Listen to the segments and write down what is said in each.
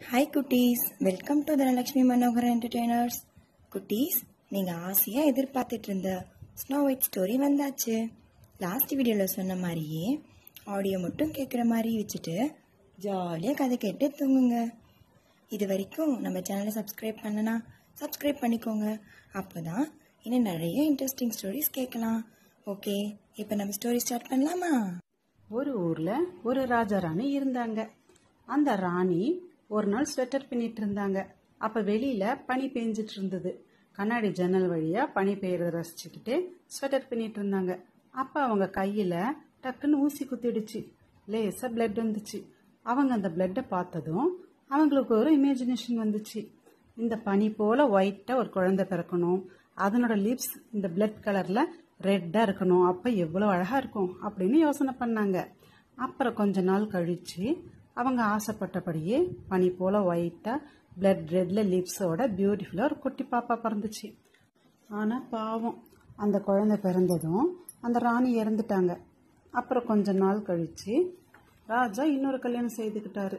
hi குட்டீஸ் welcome to Dhanalakshmi Manohar entertainers குட்டீஸ் நீங்கள் ஆசையாக எதிர்பார்த்துட்டு இருந்த ஸ்னோ ஒயிட் ஸ்டோரி வந்தாச்சு லாஸ்ட் வீடியோவில் சொன்ன மாதிரியே ஆடியோ மட்டும் கேட்குற மாதிரி வச்சுட்டு ஜாலியாக கதை கேட்டு தூங்குங்க இது வரைக்கும் நம்ம சேனலை சப்ஸ்கிரைப் பண்ணனா சப்ஸ்கிரைப் பண்ணிக்கோங்க அப்போ தான் இன்னும் நிறைய இன்ட்ரெஸ்டிங் ஸ்டோரிஸ் கேட்கலாம் ஓகே இப்போ நம்ம ஸ்டோரி ஸ்டார்ட் பண்ணலாமா ஒரு ஊர்ல ஒரு ராஜா ராணி இருந்தாங்க அந்த ராணி ஒரு நாள் ஸ்வெட்டர் பின்னிட்டு இருந்தாங்க அப்ப வெளியில பனி பெஞ்சிட்டு இருந்தது கண்ணாடி ஜன்னல் வழியா பனி பெய்யறத ரசிச்சுக்கிட்டு ஸ்வெட்டர் பின்னிட்டு இருந்தாங்க அப்ப அவங்க கையில டக்குன்னு ஊசி குத்திடுச்சு லேசா பிளட் வந்துச்சு அவங்க அந்த பிளட்டை பார்த்ததும் அவங்களுக்கு ஒரு இமேஜினேஷன் வந்துச்சு இந்த பனி போல ஒயிட்டா ஒரு குழந்தை பிறக்கணும் அதனோட லிப்ஸ் இந்த பிளட் கலர்ல ரெட்டா இருக்கணும் அப்ப எவ்வளவு அழகா இருக்கும் அப்படின்னு யோசனை பண்ணாங்க அப்புறம் கொஞ்ச நாள் கழிச்சு அவங்க ஆசைப்பட்டபடியே பனி போல ஒயிட்டா பிளட் ரெட்ல லிப்ஸோட பியூட்டிஃபுல்லா ஒரு குட்டி பாப்பா பிறந்துச்சு ஆனா பாவம் அந்த குழந்தை பிறந்ததும் அந்த ராணி இறந்துட்டாங்க அப்புறம் கொஞ்ச நாள் கழிச்சு ராஜா இன்னொரு கல்யாணம் செய்துக்கிட்டாரு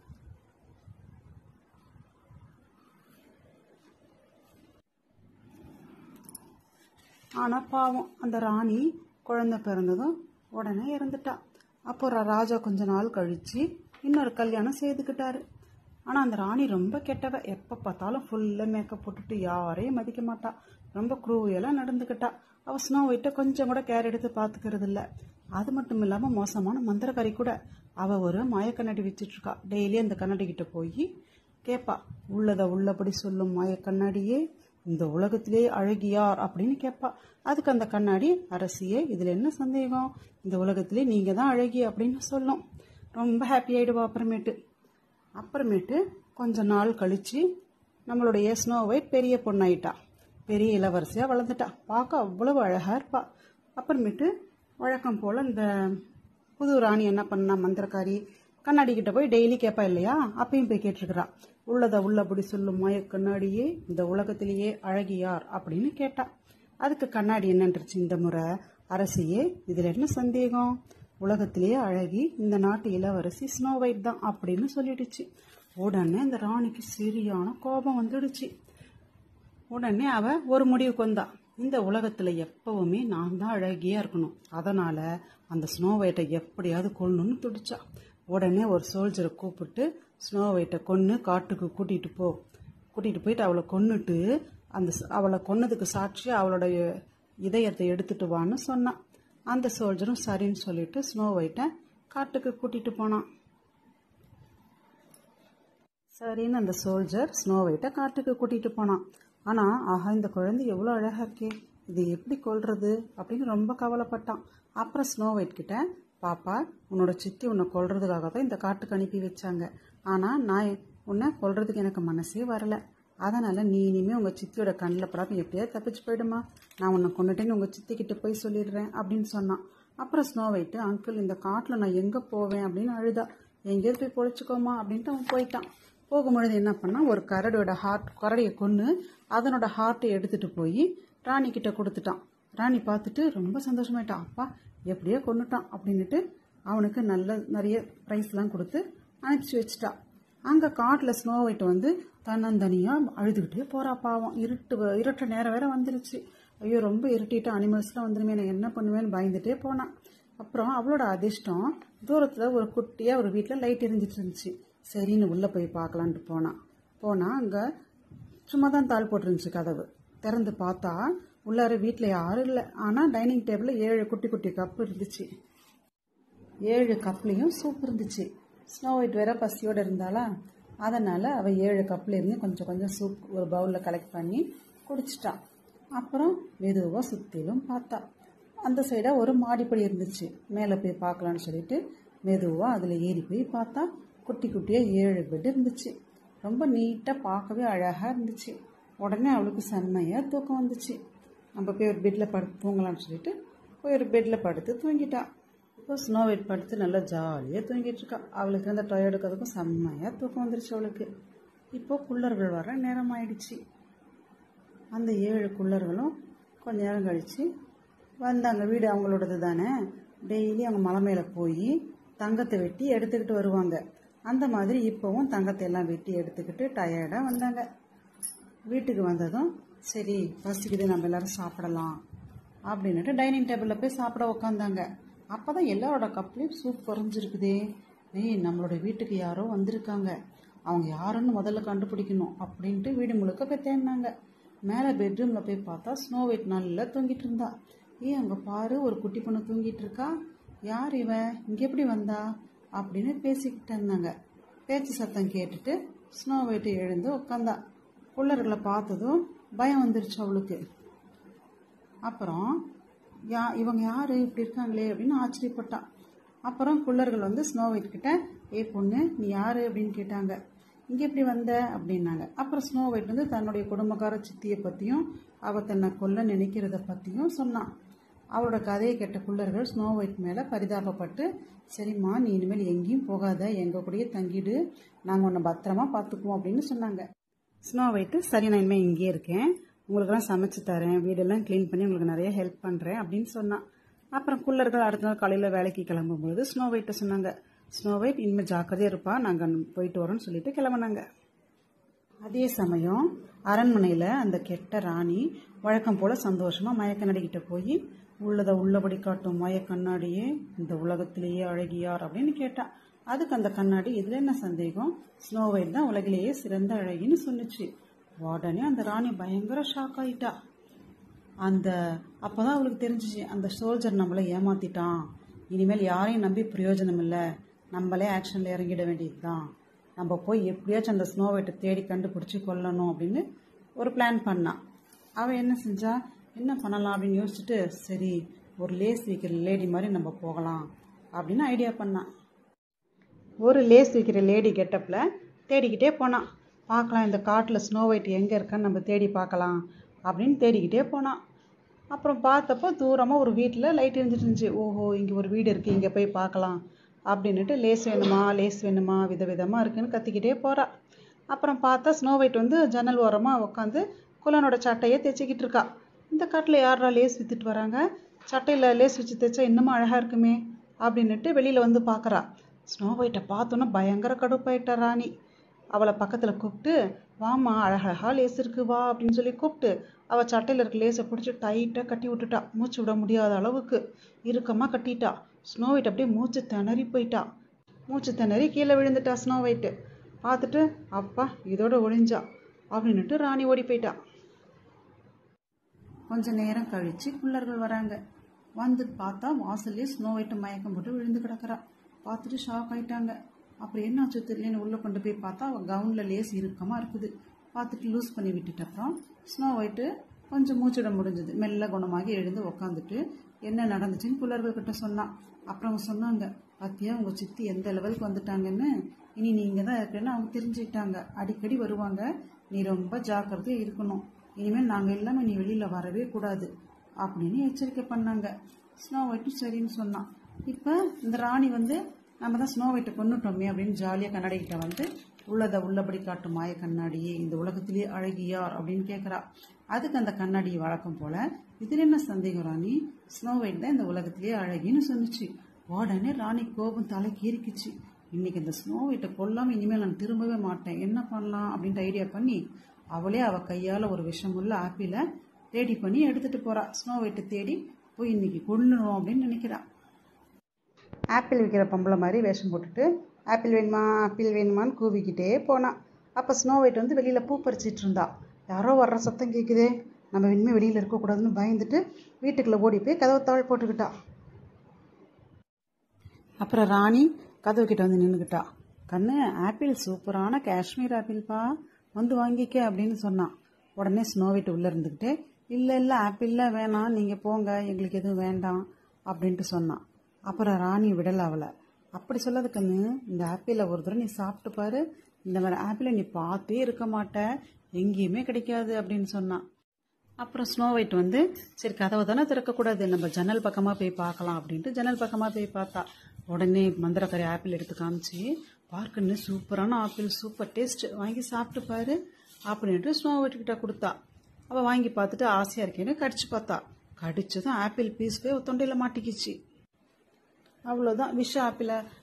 ஆனா பாவம் அந்த ராணி குழந்தை பிறந்ததும் உடனே இறந்துட்டா அப்போ ர- ராஜா கொஞ்ச நாள் கழிச்சு இன்னொரு கல்யாணம் செய்துக்கிட்டாரு ஆனா அந்த ராணி ரொம்ப கெட்டவ எப்ப பார்த்தாலும் ஃபுல்லா மேக்கப் போட்டுட்டு யாரையும் மதிக்க மாட்டா ரொம்ப குரூயலா நடந்துக்கிட்டா அவ ஸ்னோ ஒயிட்ட கொஞ்சம் கூட கேர் எடுத்து பாத்துக்கிறது இல்ல அது மட்டும் இல்லாம மோசமான மந்திரக்காரி கூட அவ ஒரு மாய கண்ணாடி வச்சிட்டு இருக்கா டெய்லி அந்த கண்ணாடி கிட்ட போய் கேப்பா உள்ளத உள்ளபடி சொல்லும் மாய கண்ணாடியே இந்த உலகத்திலே அழகியார் அப்படின்னு கேட்பா அதுக்கு அந்த கண்ணாடி அரசியே இதுல என்ன சந்தேகம் இந்த உலகத்திலே நீங்க தான் அழகி அப்படின்னு சொல்லும் ரொம்ப ஹாப்பி ஆயிடுவா அப்புறமேட்டு அப்புறமேட்டு கொஞ்ச நாள் கழிச்சு நம்மளுடைய ஸ்னோ ஒயிட் பெரிய பொண்ணாயிட்டா பெரிய இளவரசியா வளர்ந்துட்டா பார்க்க அவ்வளவு அழகா இருப்பா அப்புறமேட்டு வழக்கம் போல இந்த புது ராணி என்ன பண்ணா மந்திரக்காரி கண்ணாடி கிட்ட போய் டெய்லி கேட்பா இல்லையா அப்பயும் போய் கேட்டிருக்கிறா உள்ளத உள்ளபடி சொல்லும் மாய கண்ணாடியே இந்த உலகத்திலேயே அழகியார் அப்படின்னு கேட்டா அதுக்கு கண்ணாடி என்னன்றுச்சு இந்த முறை அரசியே இதுல என்ன சந்தேகம் உலகத்திலேயே அழகி இந்த நாட்டு இளவரசி ஸ்னோ ஒயிட் தான் அப்படின்னு சொல்லிடுச்சு உடனே இந்த ராணிக்கு சரியான கோபம் வந்துடுச்சு உடனே அவ ஒரு முடிவுக்கு வந்தா இந்த உலகத்துல எப்பவுமே நான் தான் அழகியா இருக்கணும் அதனால அந்த ஸ்னோ ஒயிட்டை எப்படியாவது கொல்லணும்னு துடிச்சா உடனே ஒரு சோல்ஜரை கூப்பிட்டு ஸ்னோ ஒயிட்டை கொன்னு காட்டுக்கு கூட்டிட்டு போ கூட்டிட்டு போயிட்டு அவளை கொன்னுட்டு அந்த ச- அவளை கொன்னதுக்கு சாட்சி அவளுடைய இதயத்தை எடுத்துட்டு வான்னு சொன்னான் அந்த சோல்ஜரும் சரின்னு சொல்லிட்டு ஸ்னோ ஒயிட்டை காட்டுக்கு கூட்டிட்டு போனான் சரின்னு அந்த சோல்ஜர் ஸ்னோ ஒயிட்டை காட்டுக்கு கூட்டிட்டு போனான் ஆனா ஆஹா இந்த குழந்தை எவ்வளவு அழகா இருக்கே இது எப்படி கொல்றது அப்படின்னு ரொம்ப கவலைப்பட்டான் அப்புறம் ஸ்னோ ஒயிட் கிட்ட பாப்பா உன்னோட சித்தி உன்னை கொல்றதுக்காக தான் இந்த காட்டுக்கு அனுப்பி வச்சாங்க ஆனா நான் உன்னை கொல்றதுக்கு எனக்கு மனசே வரல அதனால நீ இனிமே உங்க சித்தியோட கண்ணில் படாம எப்படியாவது தப்பிச்சு போயிடுமா நான் உன்னை கொண்டுட்டேன்னு உங்க சித்தி கிட்ட போய் சொல்லிடுறேன் அப்படின்னு சொன்னான் அப்புறம் ஸ்னோ ஒயிட் அங்கிள் இந்த காட்டுல நான் எங்க போவேன் அப்படின்னு அழுதா எங்கேயாவது போய் பொழைச்சுக்கோமா அப்படின்ட்டு அவன் போயிட்டான் போகும்பொழுது என்ன பண்ணா ஒரு கரடியோட ஹார்ட் கரடியை கொன்று அதனோட ஹார்ட்டை எடுத்துட்டு போய் ராணி கிட்ட கொடுத்துட்டான் ராணி பார்த்துட்டு ரொம்ப சந்தோஷமாயிட்டான் அப்பா எப்படியோ கொன்னுட்டான் அப்படின்னுட்டு அவனுக்கு நல்ல நிறைய ப்ரைஸ்லாம் கொடுத்து அனுப்பிச்சு வச்சுட்டா அங்க காட்டுல ஸ்னோ ஒயிட் வந்து தன்னந்தனியா அழுதுகிட்டே போறா பாவம் இருட்டு வ- இருட்ட நேரம் வேற வந்துருச்சு ஐயோ ரொம்ப இருட்டிட்டு அனிமல்ஸ்லாம் வந்துருமே நான் என்ன பண்ணுவேன்னு பயந்துட்டே போனான் அப்புறம் அவளோட அதிர்ஷ்டம் தூரத்துல ஒரு குட்டியா ஒரு வீட்ல லைட் எரிஞ்சிட்டு இருந்துச்சு சரின்னு உள்ள போய் பார்க்கலான்ட்டு போனான் போனா அங்க சும்மா தான் தாள் போட்டிருந்துச்சு கதவு திறந்து பார்த்தா உள்ளார வீட்ல யாரும் இல்லை ஆனா டைனிங் டேபிள்ல ஏழு குட்டி குட்டி கப் இருந்துச்சு ஏழு கப்லையும் சூப் இருந்துச்சு ஸ்னோ ஒயிட் வேற பசியோட இருந்தாளா அதனால அவ ஏழு கப்ல இருந்து கொஞ்சம் கொஞ்சம் சூப் ஒரு பவுல்ல கலெக்ட் பண்ணி குடிச்சிட்டான் அப்புறம் மெதுவா சுத்திலும் பார்த்தா அந்த சைடா ஒரு மாடிப்படி இருந்துச்சு மேலே போய் பார்க்கலான்னு சொல்லிட்டு மெதுவா அதுல ஏறி போய் பார்த்தா குட்டி குட்டியா ஏழு பெட் இருந்துச்சு ரொம்ப நீட்டா பார்க்கவே அழகா இருந்துச்சு உடனே அவளுக்கு செம்மையா தூக்கம் வந்துச்சு நம்ம போய் ஒரு பெட்ல படுத்து தூங்கலாம்னு சொல்லிட்டு போய் ஒரு பெட்ல படுத்து தூங்கிட்டா இப்போ ஸ்னோ ஒயிட் படுத்து நல்லா ஜாலியாக தூங்கிட்டு இருக்கா அவளுக்கு அந்த டயர்டுக்கு அதுக்கும் செம்மையாக தூக்கம் வந்துருச்சு அவளுக்கு இப்போ குள்ளர்கள் வர நேரம் ஆயிடுச்சு அந்த ஏழு குள்ளர்களும் கொஞ்ச நேரம் கழிச்சு வந்தாங்க வீடு அவங்களோடது தானே டெய்லி அவங்க மலை மேலே போய் தங்கத்தை வெட்டி எடுத்துக்கிட்டு வருவாங்க அந்த மாதிரி இப்போவும் தங்கத்தை எல்லாம் வெட்டி எடுத்துக்கிட்டு டயர்டாக வந்தாங்க வீட்டுக்கு வந்ததும் சரி பசிக்குது நம்ம எல்லாரும் சாப்பிடலாம் அப்படின்னுட்டு டைனிங் டேபிளில் போய் சாப்பிட உக்காந்தாங்க அப்போ தான் எல்லாரோட கப்லேயும் சூப் குறைஞ்சிருக்குதே ஏய் நம்மளோட வீட்டுக்கு யாரோ வந்திருக்காங்க அவங்க யாருன்னு முதல்ல கண்டுபிடிக்கணும் அப்படின்ட்டு வீடு முழுக்க போய் தேடினாங்க மேலே பெட்ரூமில் போய் பார்த்தா ஸ்னோ ஒயிட் நல்லா தூங்கிட்டு இருந்தா ஏய் அங்கே பாரு ஒரு குட்டி பொண்ணு தூங்கிட்டு இருக்கா யார் இவன் இங்கே எப்படி வந்தா அப்படின்னு பேசிக்கிட்டு இருந்தாங்க பேச்சு சத்தம் கேட்டுட்டு ஸ்னோ ஒயிட் எழுந்து உட்காந்தா குள்ளர்களை பார்த்ததும் பயம் வந்துருச்சு அவளுக்கு அப்புறம் யா இவங்க யாரு இப்படி இருக்காங்களே அப்படின்னு ஆச்சரியப்பட்டான் அப்புறம் குள்ளர்கள் வந்து ஸ்னோ ஒயிட் கிட்ட ஏ பொண்ணு நீ யாரு அப்படின்னு கேட்டாங்க இங்கே எப்படி வந்த அப்படின்னாங்க அப்புறம் ஸ்னோ ஒயிட் வந்து தன்னுடைய குடும்பக்கார சித்தியை பற்றியும் அவ தன்னை கொல்ல நினைக்கிறத பற்றியும் சொன்னான் அவளோட கதையை கேட்ட குள்ளர்கள் ஸ்னோ ஒயிட் மேலே பரிதாபப்பட்டு சரிம்மா நீ இனிமேல் எங்கேயும் போகாத எங்கள் கூடயே தங்கிடு நாங்கள் உன்னை பத்திரமா பார்த்துக்குவோம் அப்படின்னு சொன்னாங்க ஸ்னோ ஒயிட்டு சரி நான் இனிமேல் இங்கேயே இருக்கேன் உங்களுக்கெல்லாம் சமைச்சு தரேன் வீடெல்லாம் க்ளீன் பண்ணி உங்களுக்கு நிறைய ஹெல்ப் பண்ணுறேன் அப்படின்னு சொன்னான் அப்புறம் குள்ளர்கள் அடுத்த நாள் காலையில் வேலைக்கு கிளம்பும்போது ஸ்னோ ஒயிட்டை சொன்னாங்க ஸ்னோ ஒயிட் இனிமேல் ஜாக்கிரதையாக இருப்பா நாங்கள் போயிட்டு வரோம்னு சொல்லிட்டு கிளம்புனாங்க அதே சமயம் அரண்மனையில் அந்த கெட்ட ராணி வழக்கம் போல சந்தோஷமா மயக்க நடிக்கிட்ட போய் உள்ளதை உள்ளபடி காட்டும் மய கண்ணாடியே இந்த உலகத்திலேயே அழகியார் அப்படின்னு கேட்டான் அதுக்கு அந்த கண்ணாடி இதுல என்ன சந்தேகம் ஸ்னோ ஒயிட் தான் உலகிலேயே சிறந்த அழகின்னு சொன்னுச்சு உடனே அந்த ராணி பயங்கர ஷாக் ஆயிட்டா அந்த அப்பதான் அவளுக்கு தெரிஞ்சிச்சு அந்த சோல்ஜர் நம்மளை ஏமாத்திட்டான் இனிமேல் யாரையும் நம்பி பிரயோஜனம் இல்லை நம்மளே ஆக்ஷன்ல இறங்கிட வேண்டியதுதான் நம்ம போய் எப்படியாச்சும் அந்த ஸ்னோ ஒயிட்டை தேடி கண்டுபிடிச்சி கொல்லணும் அப்படின்னு ஒரு பிளான் பண்ணான் அவன் என்ன செஞ்சா என்ன பண்ணலாம் அப்படின்னு யோசிச்சுட்டு சரி ஒரு லேஸ் விற்கிற லேடி மாதிரி நம்ம போகலாம் அப்படின்னு ஐடியா பண்ணான் ஒரு லேஸ் விற்கிற லேடி கெட்டப்பில் தேடிக்கிட்டே போனான் பார்க்கலாம் இந்த காட்டில் ஸ்னோ ஒயிட் எங்கே இருக்கான்னு நம்ம தேடி பார்க்கலாம் அப்படின்னு தேடிக்கிட்டே போனான் அப்புறம் பார்த்தப்போ தூரமாக ஒரு வீட்டில் லைட் எரிஞ்சிட்டு இருந்துச்சு ஓஹோ இங்கே ஒரு வீடு இருக்குது இங்கே போய் பார்க்கலாம் அப்படின்னுட்டு லேஸ் வேணுமா லேஸ் வேணுமா விதவிதமாக இருக்குன்னு கத்திக்கிட்டே போகிறா அப்புறம் பார்த்தா ஸ்னோ ஒயிட் வந்து ஜன்னல் ஓரமாக உட்காந்து குலனோட சட்டையை தைச்சிக்கிட்டு இருக்கா இந்த காட்டில் யாரா லேஸ் வித்துட்டு வராங்க சட்டையில் லேஸ் வச்சு தைச்சா இன்னமும் அழகாக இருக்குமே அப்படின்னுட்டு வெளியில் வந்து பார்க்குறா ஸ்னோ ஒயிட்டை பார்த்தோன்னே பயங்கர கடுப்பாயிட்டா ராணி அவளை பக்கத்தில் கூப்பிட்டு வாம்மா அழகழகா லேஸ் இருக்கு வா அப்படின்னு சொல்லி கூப்பிட்டு அவள் சட்டையில் இருக்க லேஸை பிடிச்சி டைட்டாக கட்டி விட்டுட்டா மூச்சு விட முடியாத அளவுக்கு இறுக்கமாக கட்டிட்டா ஸ்னோ ஒயிட் அப்படியே மூச்சு திணறி போயிட்டா மூச்சு திணறி கீழே விழுந்துட்டா ஸ்னோ ஒயிட்டு பார்த்துட்டு அப்பா இதோட ஒழிஞ்சா அப்படின்னுட்டு ராணி ஓடி போயிட்டா கொஞ்ச நேரம் கழிச்சு குள்ளர்கள் வராங்க வந்து பார்த்தா வாசல்லே ஸ்னோ ஒயிட்டு மயக்கம் போட்டு விழுந்து கிடக்குறா பார்த்துட்டு ஷாக் ஆயிட்டாங்க அப்புறம் என்னாச்சு தெரியலன்னு உள்ளே கொண்டு போய் பார்த்தா அவள் கவுனில் லேஸ் இறுக்கமாக இருக்குது பார்த்துட்டு லூஸ் பண்ணி விட்டுட்டு அப்புறம் ஸ்னோ ஒயிட்டு கொஞ்சம் மூச்சிட முடிஞ்சது மெல்ல குணமாகி எழுந்து உக்காந்துட்டு என்ன நடந்துச்சுன்னு குள்ளர்கள் கிட்ட சொன்னான் அப்புறம் அவங்க சொன்னாங்க பாத்தியா உங்கள் சித்தி எந்த லெவலுக்கு வந்துட்டாங்கன்னு இனி நீங்கள் தான் இருக்கேன்னு அவங்க தெரிஞ்சுக்கிட்டாங்க அடிக்கடி வருவாங்க நீ ரொம்ப ஜாக்கிரதையாக இருக்கணும் இனிமேல் நாங்கள் எல்லாமே நீ வெளியில் வரவே கூடாது அப்படின்னு எச்சரிக்கை பண்ணாங்க ஸ்னோ ஒயிட்டும் சரின்னு சொன்னான் இப்போ இந்த ராணி வந்து நம்ம தான் ஸ்னோ ஒயிட்டை கொண்டுட்டோமே அப்படின்னு ஜாலியாக கண்ணாடிக்கிட்ட வந்து உள்ளதை உள்ளபடி காட்டும் மாய கண்ணாடியே இந்த உலகத்திலேயே அழகியார் அப்படின்னு கேட்குறா அதுக்கு அந்த கண்ணாடி வழக்கம் போல இதில் என்ன சந்தேகம் ராணி ஸ்னோ ஒயிட் தான் இந்த உலகத்திலேயே அழகின்னு சொன்னுச்சு உடனே ராணி கோபம் தலைக்கு ஏறிக்குச்சு இன்னைக்கு இந்த ஸ்னோ ஒயிட்டை கொல்லாம இனிமேல் நான் திரும்பவே மாட்டேன் என்ன பண்ணலாம் அப்படின்ட்டு ஐடியா பண்ணி அவளே அவ கையால ஒரு விஷமுள்ள ஆப்பிளை ரெடி பண்ணி எடுத்துட்டு போறா ஸ்னோ ஒயிட்டை தேடி போய் இன்னைக்கு கொள்ளணும் அப்படின்னு நினைக்கிறா ஆப்பிள் விற்கிற பொம்பளை மாதிரி வேஷம் போட்டுட்டு ஆப்பிள் வேணுமா ஆப்பிள் வேணுமான்னு கூவிக்கிட்டே போனான் அப்போ ஸ்னோ ஒயிட் வந்து வெளியில் பூ பறிச்சிட்டு இருந்தா யாரோ வர்ற சத்தம் கேட்குதே நம்ம இனிமேல் வெளியில் இருக்கக்கூடாதுன்னு பயந்துட்டு வீட்டுக்குள்ளே ஓடி போய் கதவை தாழ் போட்டுக்கிட்டா அப்புறம் ராணி கதவு கிட்ட வந்து நின்றுக்கிட்டா கண்ணு ஆப்பிள் சூப்பரான காஷ்மீர் ஆப்பிள்ப்பா வந்து வாங்கிக்க அப்படின்னு சொன்னான் உடனே ஸ்னோ ஒயிட் உள்ளே இருந்துக்கிட்டு இல்லை இல்லை ஆப்பிள்லாம் வேணாம் நீங்கள் போங்க எங்களுக்கு எதுவும் வேண்டாம் அப்படின்ட்டு சொன்னான் அப்புறம் ராணி விடல அவளை அப்படி சொல்லாத கண்ணு இந்த ஆப்பிளை ஒரு தடவை நீ சாப்பிட்டு பாரு இந்த மாதிரி ஆப்பிளை நீ பார்த்தே இருக்க மாட்ட எங்கேயுமே கிடைக்காது அப்படின்னு சொன்னான் அப்புறம் ஸ்னோ ஒயிட் வந்து சரி கதவை தானே திறக்கக்கூடாது நம்ம ஜன்னல் பக்கமாக போய் பார்க்கலாம் அப்படின்ட்டு ஜன்னல் பக்கமாக போய் பார்த்தா உடனே மந்திரக்கரை ஆப்பிள் எடுத்து காமிச்சு பார்க்கன்னு சூப்பரான ஆப்பிள் சூப்பர் டேஸ்ட் வாங்கி சாப்பிட்டு பாரு அப்படின்ட்டு ஸ்னோ ஒயிட் கிட்ட கொடுத்தா அவள் வாங்கி பார்த்துட்டு ஆசையாக இருக்கேன்னு கடிச்சு பார்த்தா கடிச்சதும் ஆப்பிள் பீஸ் போய் தொண்டையில் மாட்டிக்கிச்சு அவ்வளோதான் விஷ ஆப்பிளை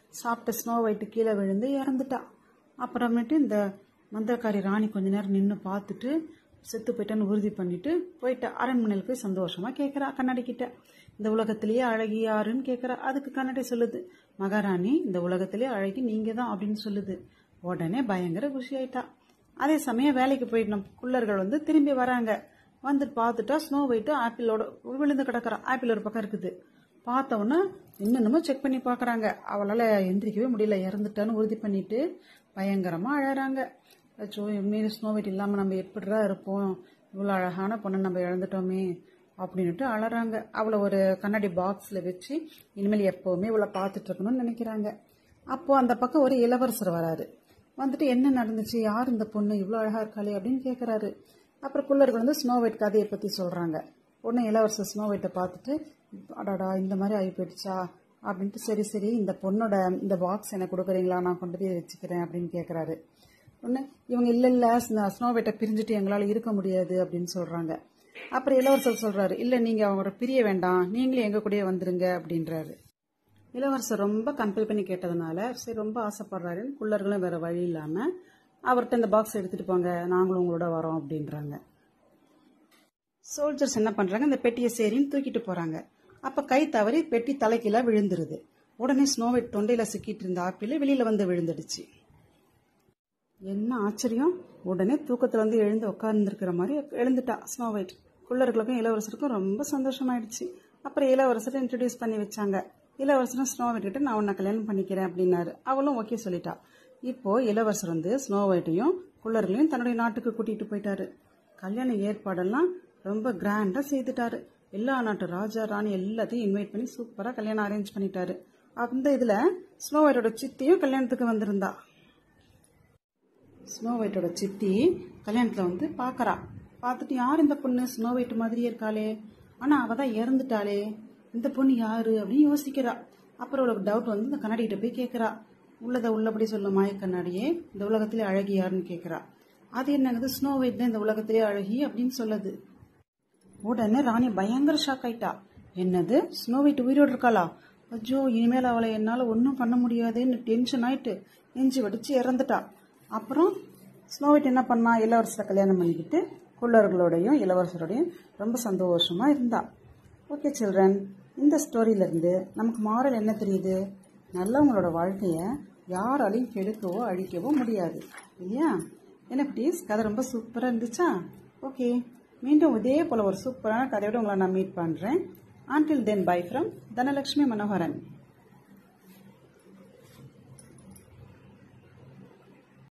சாப்பிட்ட ஸ்னோ ஒயிட்டு கீழே விழுந்து இறந்துட்டா அப்புறமேட்டு இந்த மந்திரக்காரி ராணி கொஞ்ச நேரம் நின்று பார்த்துட்டு செத்து போயிட்டான்னு உறுதி பண்ணிட்டு போயிட்டா அரண்மனையில் போய் சந்தோஷமா கேட்குறா கண்ணாடி கிட்ட இந்த உலகத்திலேயே அழகி யாருன்னு கேட்குறா அதுக்கு கண்ணாடி சொல்லுது மகாராணி இந்த உலகத்திலேயே அழகி நீங்க தான் அப்படின்னு சொல்லுது உடனே பயங்கர குஷி ஆயிட்டா அதே சமயம் வேலைக்கு போயிட்டு நம்ம குள்ளர்கள் வந்து திரும்பி வராங்க வந்துட்டு பார்த்துட்டா ஸ்னோ ஒயிட்டு ஆப்பிளோட விழுந்து கிடக்குறா ஆப்பிள் ஒரு பக்கம் இருக்குது பார்த்த உடனே என்னென்னமோ செக் பண்ணி பார்க்குறாங்க அவளால் எந்திரிக்கவே முடியல இறந்துட்டான்னு உறுதி பண்ணிட்டு பயங்கரமாக அழறாங்க அச்சோ உண்மையிலே ஸ்னோ ஒயிட் இல்லாமல் நம்ம எப்படிடா இருப்போம் இவ்வளோ அழகான பொண்ணை நம்ம இழந்துட்டோமே அப்படின்ட்டு அழறாங்க அவளை ஒரு கண்ணாடி பாக்ஸில் வச்சு இனிமேல் எப்போவுமே இவளை பார்த்துட்டு இருக்கணும்னு நினைக்கிறாங்க அப்போது அந்த பக்கம் ஒரு இளவரசர் வராரு வந்துட்டு என்ன நடந்துச்சு யார் இந்த பொண்ணு இவ்வளோ அழகாக இருக்காளே அப்படின்னு கேட்குறாரு அப்புறம் குள்ளர்கள் வந்து ஸ்னோ ஒயிட் கதையை பற்றி சொல்கிறாங்க உடனே இளவரசர் ஸ்னோ ஒயிட்டை பார்த்துட்டு அடாடா இந்த மாதிரி ஆகி போயிடுச்சா அப்படின்ட்டு சரி சரி இந்த பொண்ணோட இந்த பாக்ஸ் எனக்கு கொடுக்குறீங்களா நான் கொண்டு போய் வச்சுக்கிறேன் அப்படின்னு கேட்குறாரு உடனே இவங்க இல்லை இல்லை ஸ்னோ ஒயிட்டை பிரிஞ்சுட்டு எங்களால் இருக்க முடியாது அப்படின்னு சொல்கிறாங்க அப்புறம் இளவரசர் சொல்கிறாரு இல்லை நீங்கள் அவங்களோட பிரிய வேண்டாம் நீங்களே எங்கள் கூடயே வந்துருங்க அப்படின்றாரு இளவரசர் ரொம்ப கம்பல் பண்ணி கேட்டதுனால சரி ரொம்ப ஆசைப்படுறாருன்னு குள்ளர்களும் வேற வழி இல்லாமல் அவர்கிட்ட இந்த பாக்ஸ் எடுத்துட்டு போங்க நாங்களும் உங்களோட வரோம் அப்படின்றாங்க சோல்ஜர்ஸ் என்ன பண்றாங்க இந்த பெட்டியை சரின்னு தூக்கிட்டு போறாங்க அப்ப கை தவறி பெட்டி தலைக்கீழ விழுந்துருது உடனே ஸ்னோவைட் தொண்டையில சிக்கிட்டு இருந்த ஆப்பிள் வெளியில வந்து விழுந்துடுச்சு என்ன ஆச்சரியம் உடனே தூக்கத்துல வந்து எழுந்து உட்கார்ந்துருக்கிற மாதிரி எழுந்துட்டா ஸ்னோ ஒயிட் குள்ளர்களுக்கும் இளவரசருக்கும் ரொம்ப சந்தோஷமாயிடுச்சு அப்புறம் இளவரசரை இன்ட்ரடியூஸ் பண்ணி வச்சாங்க இளவரசரும் ஸ்னோ ஒயிட் கிட்ட நான் உன்னை கல்யாணம் பண்ணிக்கிறேன் அப்படின்னாரு அவளும் ஓகே சொல்லிட்டா இப்போ இளவரசர் வந்து ஸ்னோ ஒயிட்டையும் குள்ளர்களையும் தன்னுடைய நாட்டுக்கு கூட்டிட்டு போயிட்டாரு கல்யாண ஏற்பாடெல்லாம் ரொம்ப கிராண்டா செய்துட்டாரு எல்லா நாட்டு ராஜா ராணி எல்லாத்தையும் இன்வைட் பண்ணி சூப்பரா கல்யாணம் அரேஞ்ச் பண்ணிட்டாரு அந்த இதுல ஸ்னோ ஒயிட்டோட சித்தியும் கல்யாணத்துக்கு வந்திருந்தா ஸ்னோ ஒயிட்டோட சித்தி கல்யாணத்துல வந்து பாக்கறா பார்த்துட்டு யார் இந்த பொண்ணு ஸ்னோ ஒயிட் மாதிரியே இருக்காளே ஆனா அவ தான் இறந்துட்டாளே இந்த பொண்ணு யாரு அப்படின்னு யோசிக்கிறா அப்புறம் அவளுக்கு டவுட் வந்து இந்த கண்ணாடி கிட்ட போய் கேட்கறா உள்ளதை உள்ளபடி சொல்லும் மாய கண்ணாடியே இந்த உலகத்திலே அழகி யாருன்னு கேட்கறா அது என்னங்குது ஸ்னோ ஒயிட் தான் இந்த உலகத்திலே அழகி அப்படின்னு சொல்லுது உடனே ராணி பயங்கர ஷாக் ஆயிட்டா என்னது ஸ்னோ ஒயிட் உயிரோடு இருக்காளா அஜோ இனிமேல் அவளை என்னால் ஒன்றும் பண்ண முடியாதுன்னு டென்ஷன் ஆயிட்டு நெஞ்சு வெடிச்சு இறந்துட்டா அப்புறம் ஸ்னோ ஒயிட் என்ன பண்ணா இளவரசரை கல்யாணம் பண்ணிக்கிட்டு குள்ளர்களோடையும் இளவரசரோடையும் ரொம்ப சந்தோஷமா இருந்தா ஓகே சில்ட்ரன் இந்த ஸ்டோரியிலேருந்து நமக்கு மாறல் என்ன தெரியுது நல்லவங்களோட வாழ்க்கையை யாராலையும் கெடுக்கவோ அழிக்கவோ முடியாது இல்லையா என்ன ப்ளீஸ் கதை ரொம்ப சூப்பராக இருந்துச்சா ஓகே மீண்டும் இதே போல் ஒரு சூப்பரான கதையோட உங்களை நான் மீட் பண்ணுறேன் until then bye from Dhanalakshmi Manoharan